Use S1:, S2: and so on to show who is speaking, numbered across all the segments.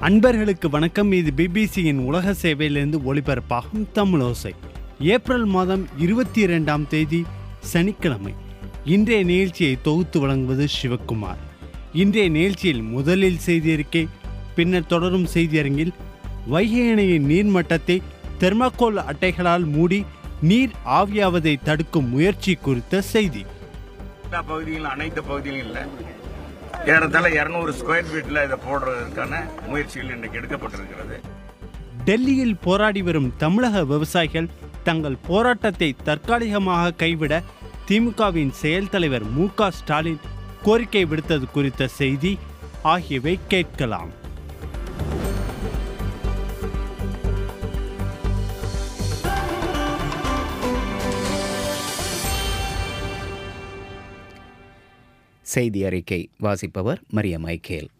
S1: அன்பர்களுக்கு வணக்கம் இது பிபிசியின் உலக சேவையிலிருந்து ஒளிபரப்பாகும் தமிழோசை ஏப்ரல் மாதம் இருபத்தி இரண்டாம் தேதி சனிக்கிழமை இன்றைய நிகழ்ச்சியை தொகுத்து வழங்குவது சிவக்குமார் இன்றைய நிகழ்ச்சியில் முதலில் செய்தி அறிக்கை பின்னர் தொடரும் செய்தியரங்கில் வைகை அணையின் நீர்மட்டத்தை தெர்மாக்கோல் அட்டைகளால் மூடி நீர் ஆவியாவதை தடுக்கும் முயற்சி குறித்த செய்தி
S2: எல்லா பகுதியிலும் அனைத்து பகுதியிலும் இல்லை ஏறத்தாழ இரநூறு ஸ்கொயர் ஃபீட்டில் இதை போடுறதுக்கான முயற்சிகள் இன்றைக்கு எடுக்கப்பட்டிருக்கிறது
S1: டெல்லியில் போராடி வரும் தமிழக விவசாயிகள் தங்கள் போராட்டத்தை தற்காலிகமாக கைவிட திமுகவின் செயல் தலைவர் மு க ஸ்டாலின் கோரிக்கை விடுத்தது குறித்த செய்தி ஆகியவை கேட்கலாம்
S3: செய்தி அறிக்கை வாசிப்பவர் மரிய மைக்கேல்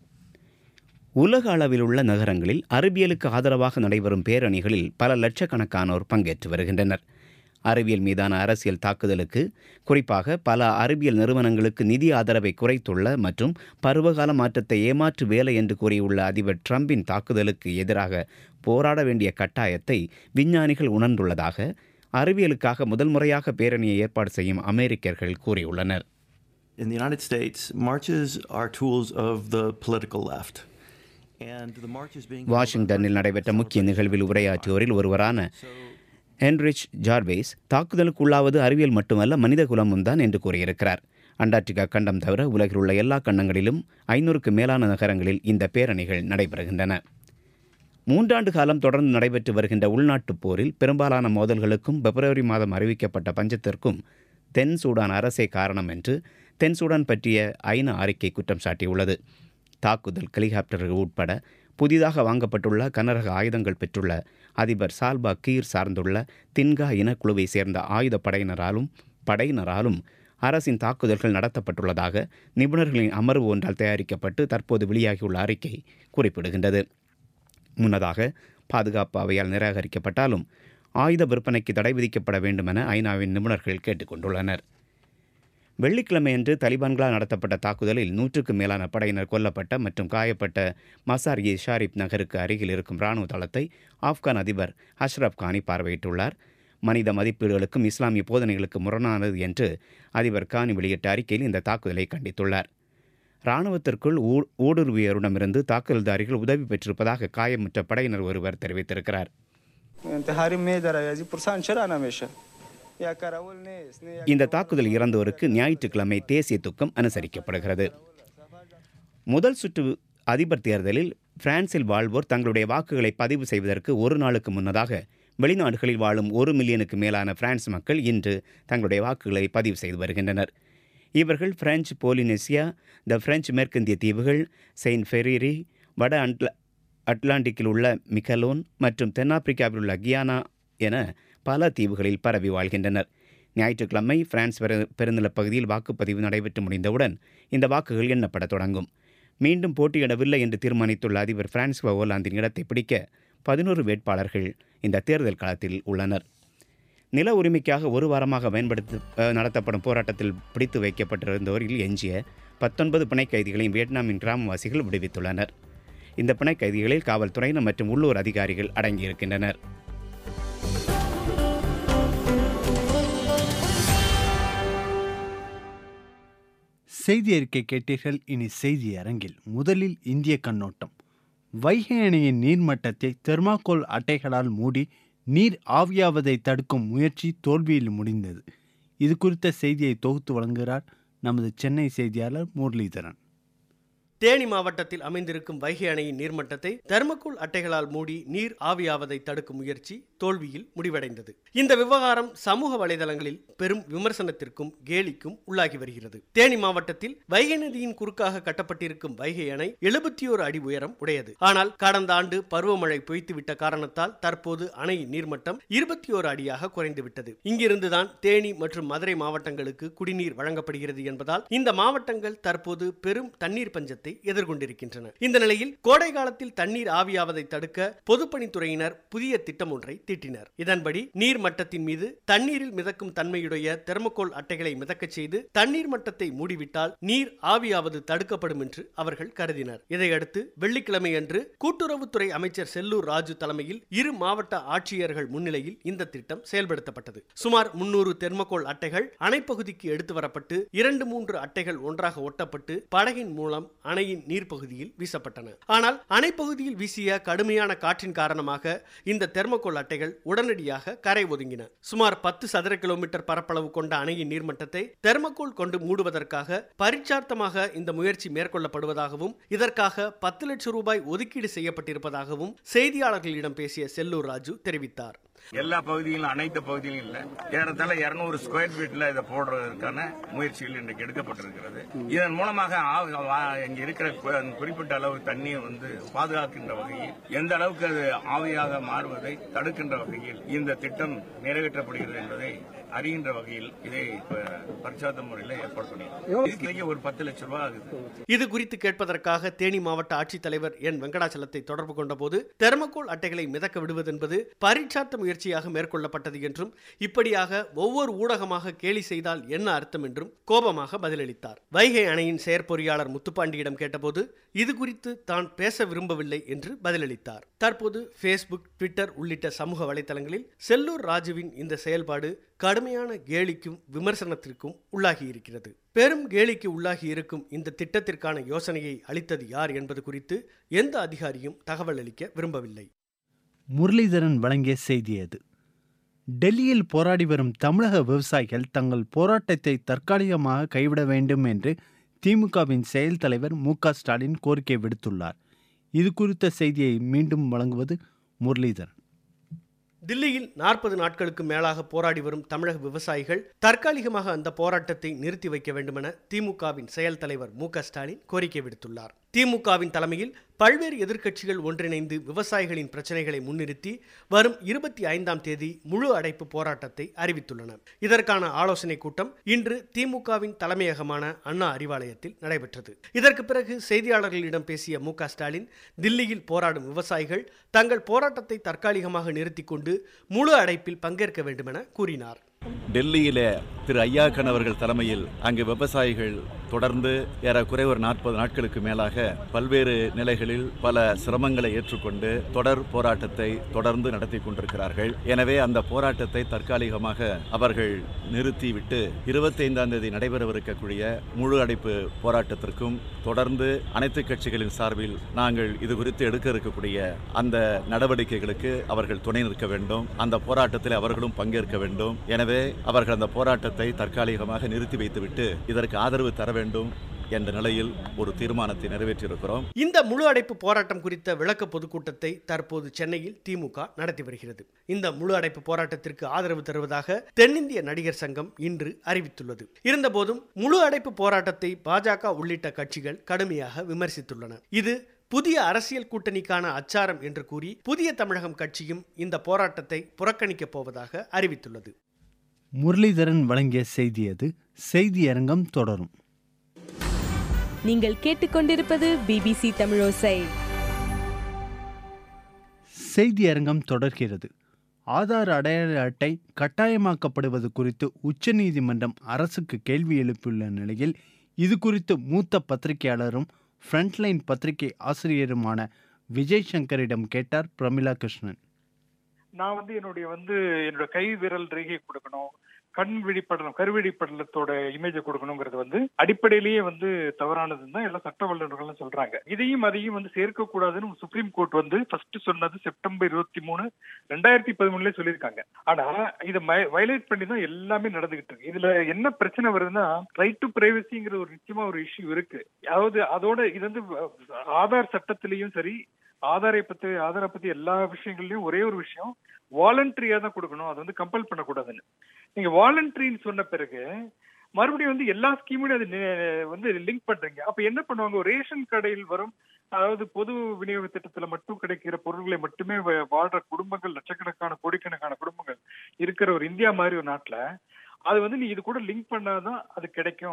S3: உலக அளவில் உள்ள நகரங்களில் அறிவியலுக்கு ஆதரவாக நடைபெறும் பேரணிகளில் பல லட்சக்கணக்கானோர் பங்கேற்று வருகின்றனர் அறிவியல் மீதான அரசியல் தாக்குதலுக்கு குறிப்பாக பல அறிவியல் நிறுவனங்களுக்கு நிதி ஆதரவை குறைத்துள்ள மற்றும் பருவகால மாற்றத்தை ஏமாற்று வேலை என்று கூறியுள்ள அதிபர் ட்ரம்பின் தாக்குதலுக்கு எதிராக போராட வேண்டிய கட்டாயத்தை விஞ்ஞானிகள் உணர்ந்துள்ளதாக அறிவியலுக்காக முதல் முறையாக பேரணியை ஏற்பாடு செய்யும் அமெரிக்கர்கள் கூறியுள்ளனர்
S4: In the United States, marches are tools of the political left. And the march is being
S3: வாஷிங்டனில் நடைபெற்ற முக்கிய நிகழ்வில் உரையாற்றியோரில் ஒருவரான ஹென்ரிச் ஜார்வேஸ் தாக்குதலுக்குள்ளாவது அறிவியல் மட்டுமல்ல மனித குலமும் தான் என்று கூறியிருக்கிறார் அண்டார்டிகா கண்டம் தவிர உலகில் உள்ள எல்லா கண்டங்களிலும் ஐநூறுக்கு மேலான நகரங்களில் இந்த பேரணிகள் நடைபெறுகின்றன மூன்றாண்டு காலம் தொடர்ந்து நடைபெற்று வருகின்ற உள்நாட்டுப் போரில் பெரும்பாலான மோதல்களுக்கும் பிப்ரவரி மாதம் அறிவிக்கப்பட்ட பஞ்சத்திற்கும் தென் சூடான் அரசே காரணம் என்று தென் சூடான் பற்றிய ஐநா அறிக்கை குற்றம் சாட்டியுள்ளது தாக்குதல் ஹெலிகாப்டர்கள் உட்பட புதிதாக வாங்கப்பட்டுள்ள கனரக ஆயுதங்கள் பெற்றுள்ள அதிபர் சால்பா கீர் சார்ந்துள்ள தின்கா இனக்குழுவை சேர்ந்த ஆயுத படையினராலும் படையினராலும் அரசின் தாக்குதல்கள் நடத்தப்பட்டுள்ளதாக நிபுணர்களின் அமர்வு ஒன்றால் தயாரிக்கப்பட்டு தற்போது வெளியாகியுள்ள அறிக்கை குறிப்பிடுகின்றது முன்னதாக பாதுகாப்பு அவையால் நிராகரிக்கப்பட்டாலும் ஆயுத விற்பனைக்கு தடை விதிக்கப்பட வேண்டுமென ஐநாவின் நிபுணர்கள் கேட்டுக்கொண்டுள்ளனர் வெள்ளிக்கிழமையன்று தலிபான்களால் நடத்தப்பட்ட தாக்குதலில் நூற்றுக்கு மேலான படையினர் கொல்லப்பட்ட மற்றும் காயப்பட்ட மசார் இ ஷாரிப் நகருக்கு அருகில் இருக்கும் இராணுவ தளத்தை ஆப்கான் அதிபர் அஷ்ரப் கானி பார்வையிட்டுள்ளார் மனித மதிப்பீடுகளுக்கும் இஸ்லாமிய போதனைகளுக்கு முரணானது என்று அதிபர் கானி வெளியிட்ட அறிக்கையில் இந்த தாக்குதலை கண்டித்துள்ளார் இராணுவத்திற்குள் ஊ ஊடுருவியரிடமிருந்து தாக்குதல்தாரிகள் உதவி பெற்றிருப்பதாக காயமுற்ற படையினர் ஒருவர் தெரிவித்திருக்கிறார்
S5: انتحاری میداره از این پرسان چرا نمیشه یا کراول نیست نه یک
S3: இந்த தாக்குதல் இறந்தோருக்கு ஞாயிற்றுக்கிழமை தேசிய துக்கம் அனுசரிக்கப்படுகிறது முதல் சுற்று அதிபர் தேர்தலில் பிரான்சில் வாழ்வோர் தங்களுடைய வாக்குகளை பதிவு செய்வதற்கு ஒரு நாளுக்கு முன்னதாக வெளிநாடுகளில் வாழும் ஒரு மில்லியனுக்கு மேலான பிரான்ஸ் மக்கள் இன்று தங்களுடைய வாக்குகளை பதிவு செய்து வருகின்றனர் இவர்கள் பிரெஞ்சு போலினேசியா த பிரெஞ்சு மேற்கிந்திய தீவுகள் செயின்ட் ஃபெரிரி வட அட்ல அட்லாண்டிக்கில் உள்ள மிகலோன் மற்றும் தென்னாப்பிரிக்காவில் உள்ள கியானா என பல தீவுகளில் பரவி வாழ்கின்றனர் ஞாயிற்றுக்கிழமை பிரான்ஸ் பெரு பெருநிலப் பகுதியில் வாக்குப்பதிவு நடைபெற்று முடிந்தவுடன் இந்த வாக்குகள் எண்ணப்படத் தொடங்கும் மீண்டும் போட்டியிடவில்லை என்று தீர்மானித்துள்ள அதிபர் பிரான்சுவா ஓலாந்தின் இடத்தை பிடிக்க பதினோரு வேட்பாளர்கள் இந்த தேர்தல் களத்தில் உள்ளனர் நில உரிமைக்காக ஒரு வாரமாக பயன்படுத்த அஹ், நடத்தப்படும் போராட்டத்தில் பிடித்து வைக்கப்பட்டிருந்தோரில் எஞ்சிய பத்தொன்பது பிணை கைதிகளையும் வியட்நாமின் கிராமவாசிகள் விடுவித்துள்ளனர் இந்த பிணை கைதிகளில் காவல்துறையினர் மற்றும் உள்ளூர் அதிகாரிகள் அடங்கியிருக்கின்றனர்
S1: செய்தி அறிக்கை கேட்டீர்கள் இனி செய்தி அரங்கில் முதலில் இந்திய கண்ணோட்டம் வைகை அணையின் நீர்மட்டத்தை தெர்மாக்கோல் அட்டைகளால் மூடி நீர் ஆவியாவதை தடுக்கும் முயற்சி தோல்வியில் முடிந்தது இது குறித்த செய்தியை தொகுத்து வழங்குகிறார் நமது சென்னை செய்தியாளர் முரளிதரன்
S6: தேனி மாவட்டத்தில் அமைந்திருக்கும் வைகை அணையின் நீர்மட்டத்தை தெர்மக்கோல் அட்டைகளால் மூடி நீர் ஆவியாவதை தடுக்கும் முயற்சி தோல்வியில் முடிவடைந்தது இந்த விவகாரம் சமூக வலைதளங்களில் பெரும் விமர்சனத்திற்கும் கேலிக்கும் உள்ளாகி வருகிறது தேனி மாவட்டத்தில் வைகை நதியின் குறுக்காக கட்டப்பட்டிருக்கும் வைகை அணை எழுபத்தி ஓரு அடி உயரம் உடையது ஆனால் கடந்த ஆண்டு பருவமழை பொய்த்துவிட்ட காரணத்தால் தற்போது அணையின் நீர்மட்டம் இருபத்தி ஓரு அடியாக குறைந்துவிட்டது இங்கிருந்துதான் தேனி மற்றும் மதுரை மாவட்டங்களுக்கு குடிநீர் வழங்கப்படுகிறது என்பதால் இந்த மாவட்டங்கள் தற்போது பெரும் தண்ணீர் பஞ்சத்தை எதிர்கொண்டிருக்கின்றன இந்த நிலையில் கோடை காலத்தில் தண்ணீர் ஆவியாவதை தடுக்க பொதுப்பணித்துறையினர் புதிய திட்டம் ஒன்றை தீட்டினர் இதன்படி நீர் மட்டத்தின் மீது தண்ணீரில் மிதக்கும் தன்மையுடைய தெர்மோகோல் அட்டைகளை மிதக்கச் செய்து தண்ணீர் மட்டத்தை மூடிவிட்டால் நீர் ஆவியாவது தடுக்கப்படும் என்று அவர்கள் கருதினர் இதையடுத்து வெள்ளிக்கிழமை அன்று கூட்டுறவுத்துறை அமைச்சர் செல்லூர் ராஜு தலைமையில் இரு மாவட்ட ஆட்சியர்கள் முன்னிலையில் இந்த திட்டம் செயல்படுத்தப்பட்டது சுமார் முன்னூறு தெர்மோகோல் அட்டைகள் அணைப்பகுதிக்கு எடுத்து வரப்பட்டு இரண்டு மூன்று அட்டைகள் ஒன்றாக ஒட்டப்பட்டு படகின் மூலம் அணையின் நீர்ப்பகுதியில் வீசப்பட்டன ஆனால் அணைப்பகுதியில் வீசிய கடுமையான காற்றின் காரணமாக இந்த தெர்மோகோல் அட்டைகள் உடனடியாக கரை ஒதுங்கின சுமார் பத்து சதுர கிலோமீட்டர் பரப்பளவு கொண்ட அணையின் நீர்மட்டத்தை தெர்மோகோல் கொண்டு மூடுவதற்காக பரீட்சார்த்தமாக இந்த முயற்சி மேற்கொள்ளப்படுவதாகவும் இதற்காக பத்து லட்சம் ரூபாய் ஒதுக்கீடு செய்யப்பட்டிருப்பதாகவும் செய்தியாளர்களிடம் பேசிய செல்லூர் ராஜு தெரிவித்தார்
S2: எல்லா பகுதியிலும் அனைத்து பகுதியிலும் இல்ல ஏறத்தாழ இருநூறு ஸ்கொயர் ஃபீட்ல இதை போடுறதுக்கான முயற்சிகள் இன்றைக்கு எடுக்கப்பட்டிருக்கிறது இதன் மூலமாக ஆ- வா- இங்க இருக்கிற கு- குறிப்பிட்ட அளவு தண்ணீர் வந்து பாதுகாக்கின்ற வகையில் எந்த அளவுக்கு அது ஆவியாக மாறுவதை தடுக்கின்ற வகையில் இந்த திட்டம் நிறைவேற்றப்படுகிறது என்பதை அறிகின்ற வகையில் இதை இப்ப பரிச்சார்த்த முறையில் ஏற்பாடு பண்ணியிருக்கோம் இதுக்கு ஒரு பத்து லட்சம் ரூபாய் ஆகுது
S6: இது குறித்து கேட்பதற்காக தேனி மாவட்ட ஆட்சித்தலைவர் என் வெங்கடாச்சலத்தை தொடர்பு கொண்டபோது தெர்மோகோல் அட்டைகளை மிதக்க விடுவதென்பது பரீட்சார்த்த முயற்சியாக மேற்கொள்ளப்பட்டது என்றும் இப்படியாக ஒவ்வொரு ஊடகமாக கேலி செய்தால் என்ன அர்த்தம் என்றும் கோபமாக பதிலளித்தார் வைகை அணையின் செயற்பொறியாளர் முத்துப்பாண்டியிடம் கேட்டபோது இது குறித்து தான் பேச விரும்பவில்லை என்று பதிலளித்தார் தற்போது ஃபேஸ்புக் ட்விட்டர் உள்ளிட்ட சமூக வலைதளங்களில் செல்லூர் ராஜுவின் இந்த செயல்பாடு கடுமையான கேலிக்கும் விமர்சனத்திற்கும் உள்ளாகி இருக்கிறது பெரும் கேலிக்கு உள்ளாகி இருக்கும் இந்த திட்டத்திற்கான யோசனையை அளித்தது யார் என்பது குறித்து எந்த அதிகாரியும் தகவல் அளிக்க விரும்பவில்லை
S1: முரளிதரன் வழங்கிய செய்தி அது டெல்லியில் போராடி வரும் தமிழக விவசாயிகள் தங்கள் போராட்டத்தை தற்காலிகமாக கைவிட வேண்டும் என்று திமுகவின் செயல் தலைவர் மு க ஸ்டாலின் கோரிக்கை விடுத்துள்ளார் இது குறித்த செய்தியை மீண்டும் வழங்குவது முரளிதரன்
S6: தில்லியில் நாற்பது நாட்களுக்கு மேலாக போராடி வரும் தமிழக விவசாயிகள் தற்காலிகமாக அந்த போராட்டத்தை நிறுத்தி வைக்க வேண்டுமென திமுகவின் செயல் தலைவர் மு க ஸ்டாலின் கோரிக்கை விடுத்துள்ளார் திமுகவின் தலைமையில் பல்வேறு எதிர்க்கட்சிகள் ஒன்றிணைந்து விவசாயிகளின் பிரச்சனைகளை முன்னிறுத்தி வரும் இருபத்தி ஐந்தாம் தேதி முழு அடைப்பு போராட்டத்தை அறிவித்துள்ளன இதற்கான ஆலோசனை கூட்டம் இன்று திமுகவின் தலைமையகமான அண்ணா அறிவாலயத்தில் நடைபெற்றது இதற்கு பிறகு செய்தியாளர்களிடம் பேசிய மு க ஸ்டாலின் தில்லியில் போராடும் விவசாயிகள் தங்கள் போராட்டத்தை தற்காலிகமாக நிறுத்திக் கொண்டு முழு அடைப்பில் பங்கேற்க வேண்டுமென கூறினார்
S7: டெல்லியிலே திரு ஐயாக்கன் அவர்கள் தலைமையில் அங்கு விவசாயிகள் தொடர்ந்து ஏறக்குறை ஒரு நாற்பது நாட்களுக்கு மேலாக பல்வேறு நிலைகளில் பல சிரமங்களை ஏற்றுக்கொண்டு தொடர் போராட்டத்தை தொடர்ந்து நடத்தி கொண்டிருக்கிறார்கள் எனவே அந்த போராட்டத்தை தற்காலிகமாக அவர்கள் நிறுத்திவிட்டு இருபத்தி ஐந்தாம் தேதி நடைபெறவிருக்கக்கூடிய முழு அடைப்பு போராட்டத்திற்கும் தொடர்ந்து அனைத்து கட்சிகளின் சார்பில் நாங்கள் இது குறித்து எடுக்க இருக்கக்கூடிய அந்த நடவடிக்கைகளுக்கு அவர்கள் துணை நிற்க வேண்டும் அந்த போராட்டத்தில் அவர்களும் பங்கேற்க வேண்டும் எனவே அவர்கள் அந்த போராட்டத்தை தற்காலிகமாக நிறுத்தி வைத்துவிட்டு இதற்கு ஆதரவு தர வேண்டும் என்ற நிலையில் ஒரு தீர்மானத்தை நிறைவேற்றியிருக்கிறோம்
S6: இந்த முழு அடைப்பு போராட்டம் குறித்த விளக்க பொதுக்கூட்டத்தை தற்போது சென்னையில் திமுக நடத்தி வருகிறது இந்த முழு அடைப்பு போராட்டத்திற்கு ஆதரவு தருவதாக தென்னிந்திய நடிகர் சங்கம் இன்று அறிவித்துள்ளது இருந்தபோதும் முழு அடைப்பு போராட்டத்தை பாஜக உள்ளிட்ட கட்சிகள் கடுமையாக விமர்சித்துள்ளன இது புதிய அரசியல் கூட்டணிக்கான அச்சாரம் என்று கூறி புதிய தமிழகம் கட்சியும் இந்த போராட்டத்தை புறக்கணிக்கப் போவதாக அறிவித்துள்ளது
S1: முரளிதரன் வழங்கிய செய்தி அது செய்தி அரங்கம் தொடரும்
S8: நீங்கள் கேட்டுக்கொண்டிருப்பது பிபிசி தமிழோசை
S1: செய்தி அரங்கம் தொடர்கிறது ஆதார் அடையாள அட்டை கட்டாயமாக்கப்படுவது குறித்து உச்சநீதிமன்றம் அரசுக்கு கேள்வி எழுப்பியுள்ள நிலையில் இது குறித்து மூத்த பத்திரிகையாளரும் ஃப்ரண்ட்லைன் பத்திரிகை ஆசிரியருமான விஜய் சங்கரிடம் கேட்டார் பிரமிளா கிருஷ்ணன்
S9: நான் வந்து என்னுடைய வந்து என்னோட கை விரல் ரேகை கொடுக்கணும் கண் விழிப்படலம் கருவிழிப்படலத்தோட இமேஜை கொடுக்கணுங்கிறது வந்து அடிப்படையிலேயே வந்து தவறானதுன்னு தான் எல்லா சட்ட வல்லுநர்களும் சொல்றாங்க இதையும் அதையும் வந்து சேர்க்க கூடாதுன்னு சுப்ரீம் கோர்ட் வந்து ஃபர்ஸ்ட் சொன்னது செப்டம்பர் இருபத்தி மூணு ரெண்டாயிரத்தி பதிமூணுல சொல்லியிருக்காங்க ஆனா இதை வயலேட் பண்ணி தான் எல்லாமே நடந்துகிட்டு இருக்கு இதுல என்ன பிரச்சனை வருதுன்னா ரைட் டு பிரைவசிங்கிற ஒரு நிச்சயமா ஒரு இஷ்யூ இருக்கு அதாவது அதோட இது வந்து ஆதார் சட்டத்திலையும் சரி ஆதாரை பத்தி ஆதாரை பத்தி எல்லா விஷயங்கள்லயும் ஒரே ஒரு விஷயம் வாலண்டரியா தான் கொடுக்கணும் அது வந்து கம்பல் பண்ணக்கூடாதுன்னு நீங்க வாலண்டரின்னு சொன்ன பிறகு மறுபடியும் வந்து எல்லா ஸ்கீமும் அது வந்து லிங்க் பண்றீங்க அப்ப என்ன பண்ணுவாங்க ரேஷன் கடையில் வரும் அதாவது பொது விநியோக திட்டத்துல மட்டும் கிடைக்கிற பொருட்களை மட்டுமே வாழ்ற குடும்பங்கள் லட்சக்கணக்கான கோடிக்கணக்கான குடும்பங்கள் இருக்கிற ஒரு இந்தியா மாதிரி ஒரு நாட்டுல அது வந்து நீ இது கூட லிங்க் பண்ணாதான் அது கிடைக்கும்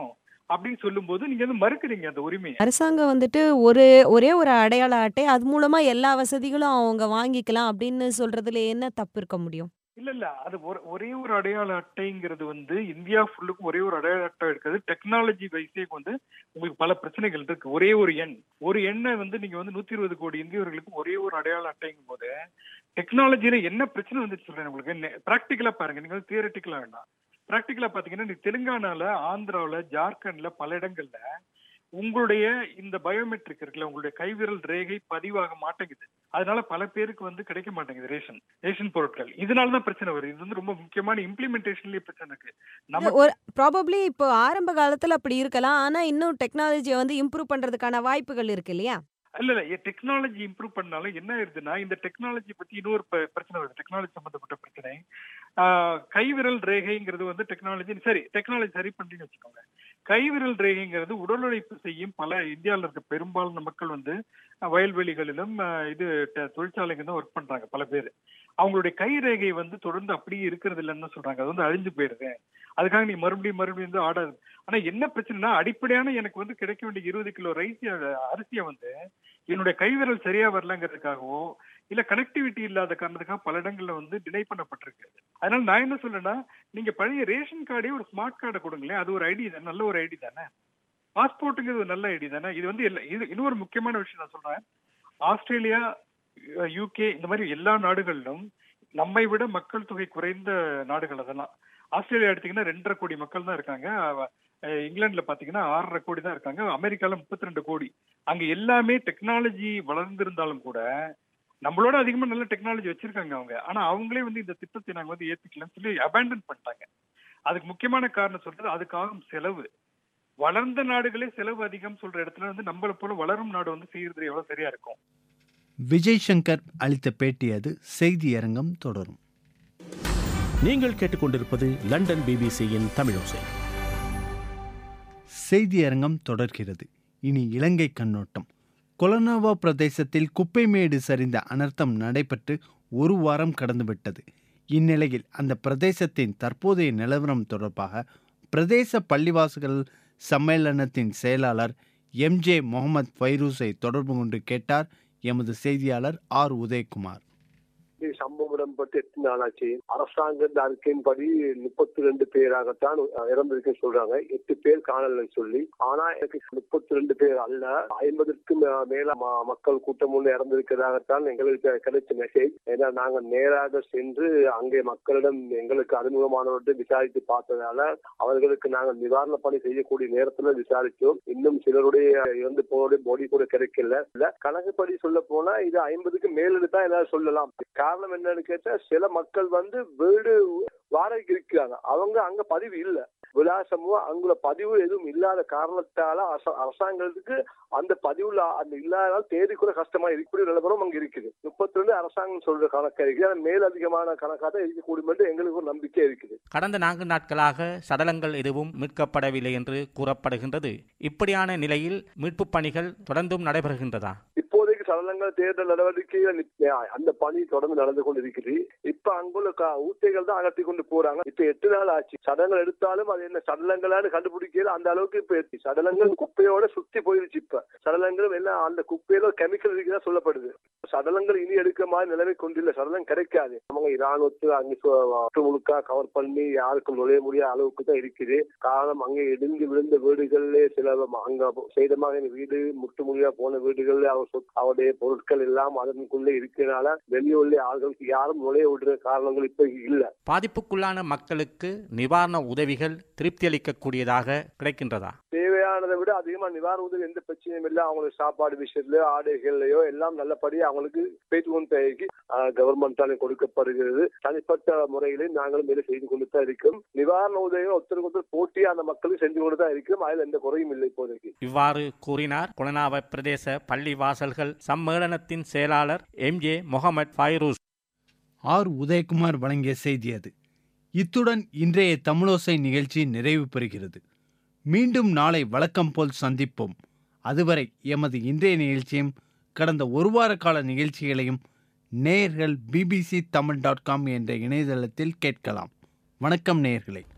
S9: அப்படின்னு சொல்லும்போது நீங்க வந்து மறுக்கிறீங்க அந்த உரிமையை
S10: அரசாங்கம் வந்துட்டு ஒரு ஒரே ஒரு அடையாள அட்டை அது மூலமா எல்லா வசதிகளும் அவங்க வாங்கிக்கலாம் அப்படின்னு சொல்றதுல என்ன தப்பு இருக்க முடியும்
S9: இல்ல இல்ல அது ஒரு ஒரே ஒரு அடையாள அட்டைங்கிறது வந்து இந்தியா ஃபுல்லுக்கும் ஒரே ஒரு அடையாள அட்டை இருக்கிறது டெக்னாலஜி வைஸே வந்து உங்களுக்கு பல பிரச்சனைகள் இருக்கு ஒரே ஒரு எண் ஒரு எண்ணை வந்து நீங்க வந்து நூத்தி இருபது கோடி இந்தியர்களுக்கு ஒரே ஒரு அடையாள அட்டைங்கும் போது டெக்னாலஜில என்ன பிரச்சனை வந்துச்சு சொல்றேன் உங்களுக்கு பிராக்டிக்கலா பாருங்க நீங்க வந்து தியரட்டிக்கலா வேண்டாம் பிராக்டிக்கலா பாத்தீங்கன்னா நீ தெலுங்கானால ஆந்திராவுல ஜார்க்கண்ட்ல பல இடங்கள்ல உங்களுடைய இந்த பயோமெட்ரிக் இருக்குல்ல உங்களுடைய கைவிரல் ரேகை பதிவாக மாட்டேங்குது அதனால பல பேருக்கு வந்து கிடைக்க மாட்டேங்குது ரேஷன் ரேஷன் பொருட்கள் இதனாலதான் பிரச்சனை வருது இது வந்து ரொம்ப முக்கியமான இம்ப்ளிமெண்டேஷன்லயே பிரச்சனை இருக்கு நம்ம
S10: ஒரு ப்ராபப்ளி இப்போ ஆரம்ப காலத்துல அப்படி இருக்கலாம் ஆனா இன்னும் டெக்னாலஜியை வந்து இம்ப்ரூவ் பண்றதுக்கான வாய்ப்புகள் இருக்கு இல்லையா
S9: இல்ல இல்ல டெக்னாலஜி இம்ப்ரூவ் பண்ணாலும் என்ன ஆயிருதுன்னா இந்த டெக்னாலஜி பத்தி இன்னொரு ப- பிரச்சனை வருது டெக்னாலஜி சம்பந்தப்பட்ட பிரச்சனை ஆஹ் கைவிரல் ரேகைங்கிறது வந்து டெக்னாலஜி சரி டெக்னாலஜி சரி பண்றீங்கன்னு வச்சுக்கோங்க கைவிரல் ரேகைங்கிறது உடல் உழைப்பு செய்யும் பல இந்தியாவில் இருக்க பெரும்பாலான மக்கள் வந்து அஹ், வயல்வெளிகளிலும் அஹ், இது ட- தொழிற்சாலைங்க தான் ஒர்க் பண்றாங்க பல பேர் அவங்களுடைய கை ரேகை வந்து தொடர்ந்து அப்படியே இருக்கிறது இல்லைன்னு சொல்றாங்க அது வந்து அழிஞ்சு போயிருது அதுக்காக நீ மறுபடியும் மறுபடியும் வந்து ஆடாது ஆனா என்ன பிரச்சனைனா அடிப்படையான எனக்கு வந்து கிடைக்க வேண்டிய இருபது கிலோ ரைஸ் அரிசியை வந்து என்னுடைய கைவிரல் சரியா வரலங்கிறதுக்காகவோ இல்ல கனெக்டிவிட்டி இல்லாத காரணத்துக்காக பல இடங்கள்ல வந்து டினை பண்ணப்பட்டிருக்கு அதனால நான் என்ன சொல்றேன்னா நீங்க பழைய ரேஷன் கார்டே ஒரு ஸ்மார்ட் கார்டை கொடுங்களேன் அது ஒரு ஐடி நல்ல ஒரு ஐடி தானே பாஸ்போர்ட்டுங்கிறது ஒரு நல்ல ஐடி தானே இது வந்து எல்லா- இது இன்னொரு முக்கியமான விஷயம் நான் சொல்றேன் ஆஸ்திரேலியா யூகே இந்த மாதிரி எல்லா நாடுகளிலும் நம்மை விட மக்கள் தொகை குறைந்த நாடுகள் அதெல்லாம் ஆஸ்திரேலியா எடுத்தீங்கன்னா ரெண்டரை கோடி மக்கள் தான் இருக்காங்க அஹ் இங்கிலாந்துல பாத்தீங்கன்னா ஆறரை கோடி தான் இருக்காங்க அமெரிக்கால முப்பத்தி ரெண்டு கோடி அங்க எல்லாமே டெக்னாலஜி வளர்ந்திருந்தாலும் கூட நம்மளோட அதிகமா நல்ல டெக்னாலஜி வச்சிருக்காங்க அவங்க ஆனா அவங்களே வந்து இந்த திட்டத்தை நாங்க வந்து ஏத்துக்கலன்னு சொல்லி அபேண்டன் பண்ணிட்டாங்க அதுக்கு முக்கியமான காரணம் சொல்றது அதுக்காகும் செலவு வளர்ந்த நாடுகளே செலவு அதிகம் சொல்ற இடத்துல வந்து நம்மளை போல வளரும் நாடு வந்து செய்யறது எவ்வளவு சரியா இருக்கும்
S1: விஜய் சங்கர் அளித்த பேட்டி அது செய்தியரங்கம் தொடரும்
S11: நீங்கள் கேட்டுக்கொண்டிருப்பது லண்டன் பிபிசியின் தமிழோசை
S1: செய்தியரங்கம் தொடர்கிறது இனி இலங்கை கண்ணோட்டம் கொலனாவா பிரதேசத்தில் குப்பைமேடு சரிந்த அனர்த்தம் நடைபெற்று ஒரு வாரம் கடந்துவிட்டது இந்நிலையில் அந்த பிரதேசத்தின் தற்போதைய நிலவரம் தொடர்பாக பிரதேச பள்ளிவாசல்கள் சம்மேளனத்தின் செயலாளர் எம்ஜே முகமது ஃபைரூஸை தொடர்பு கொண்டு கேட்டார் எமது செய்தியாளர் ஆர் உதயகுமார்
S12: இது சம்பவம் இடம்பெற்று எட்டு நாளாச்சு அரசாங்க அறிக்கையின்படி முப்பத்தி ரெண்டு பேராகத்தான் இறந்திருக்குன்னு சொல்றாங்க எட்டு பேர் காணலன்னு சொல்லி ஆனா எனக்கு முப்பத்தி ரெண்டு பேர் அல்ல ஐம்பதுக்கும் மேல ம- மக்கள் கூட்டம் ஒன்று இறந்திருக்கிறதாகத்தான் எங்களுக்கு கிடைச்ச மெசேஜ் ஏன்னா நாங்க நேராக சென்று அங்கே மக்களிடம் எங்களுக்கு அறிமுகமானவர்கிட்ட விசாரித்து பார்த்ததால அவர்களுக்கு நாங்கள் நிவாரண பணி செய்யக்கூடிய நேரத்துல விசாரிச்சோம் இன்னும் சிலருடைய இறந்து போனோடைய பாடி கூட கிடைக்கல இல்ல கணக்குப்படி சொல்ல போனா இது ஐம்பதுக்கு மேலிட்டு தான் என்னால சொல்லலாம் காரணம் என்னன்னு கேட்டா சில மக்கள் வந்து வீடு வாடகைக்கு இருக்கிறாங்க அவங்க அங்க பதிவு இல்ல விலாசமோ அங்குள்ள பதிவு எதுவும் இல்லாத காரணத்தால அரச- அரசாங்கத்துக்கு அந்த பதிவுல அந்த இல்லாதனால தேதி கூட கஷ்டமா இருக்கக்கூடிய நிலவரம் அங்க இருக்குது முப்பத்தி ரெண்டு அரசாங்கம் சொல்ற கணக்கா இருக்குது ஆனா மேல் அதிகமான கணக்கா தான் இருக்கக்கூடும் என்று எங்களுக்கு ஒரு நம்பிக்கை இருக்குது
S13: கடந்த நான்கு நாட்களாக சடலங்கள் எதுவும் மீட்கப்படவில்லை என்று கூறப்படுகின்றது இப்படியான நிலையில் மீட்புப் பணிகள் தொடர்ந்தும் நடைபெறுகின்றதா
S12: இப்போதைக்கு சடலங்கள் தேர்தல் நடவடிக்கைகள் நிச்ச- அந்த பணி தொடர்ந்து நடந்து கொண்டிருக்குது இப்ப அங்குள்ள க- ஊத்தைகள் தான் அகற்றி கொண்டு போறாங்க இப்ப எட்டு நாள் ஆச்சு சடலங்கள் எடுத்தாலும் அது என்ன சடலங்களான்னு கண்டுபிடிக்கல அந்த அளவுக்கு இப்ப இருக்கு. சடலங்கள் குப்பையோட சுத்தி போயிருச்சு இப்ப சடலங்களும் எல்லாம் அந்த குப்பையில கெமிக்கல் இருக்குதா சொல்லப்படுது சடலங்கள் இனி எடுக்க மாதிரி நிலைமை கொண்டில்ல சடலம் கிடைக்காது அவங்க இராணுவத்து அங்க சு- சுற்று முழுக்கா கவர் பண்ணி யாருக்கும் நுழைய முடியாத அளவுக்கு தான் இருக்குது காரணம் அங்கே இடிந்து விழுந்த வீடுகள்ல சில அங்க சேதமாக வீடு முற்று முடியா போன வீடுகள்ல அவர் சொத்- அவருடைய பொருட்கள் எல்லாம் அதனுக்குள்ளே இருக்கிறனால வெளியுள்ள ஆள்களுக்கு யாரும் நுழைய விடுற காரணங்கள் இப்ப இல்ல
S13: பாதிப்புக்குள்ளான மக்களுக்கு நிவாரண உதவிகள் திருப்தியளிக்கக்கூடியதாக கிடைக்கின்றதா
S12: தேவையானதை விட அதிகமா நிவாரண உதவி எந்த பிரச்சனையும் இல்ல அவங்களுக்கு சாப்பாடு விஷயத்துலயோ ஆடைகள்லயோ எல்லாம் நல்லபடியா அவங்களுக்கு பேச்சு கொண்டு கவர்மெண்டால கொடுக்கப்படுகிறது தனிப்பட்ட முறையிலே நாங்களும் மேலே செய்து கொண்டு தான் இருக்கோம் நிவாரண உதவிகள் ஒருத்தருக்கு ஒருத்தர் போட்டியா அந்த மக்களுக்கு செஞ்சு கொண்டு தான் இருக்கோம் அதில் எந்த குறையும் இல்லை இப்போதைக்கு
S13: இவ்வாறு கூறினார் குலனாவ பிரதேச பள்ளி வாசல்கள் சம்மேளனத்தின் செயலாளர் எம்ஜே முகமது ஃபைரூஸ்
S1: ஆர் உதயகுமார் வழங்கிய செய்தி அது இத்துடன் இன்றைய தமிழோசை நிகழ்ச்சி நிறைவு பெறுகிறது மீண்டும் நாளை வழக்கம் போல் சந்திப்போம் அதுவரை எமது இன்றைய நிகழ்ச்சியும் கடந்த ஒரு வார கால நிகழ்ச்சிகளையும் நேயர்கள் பிபிசி தமிழ் டாட் காம் என்ற இணையதளத்தில் கேட்கலாம் வணக்கம் நேயர்களே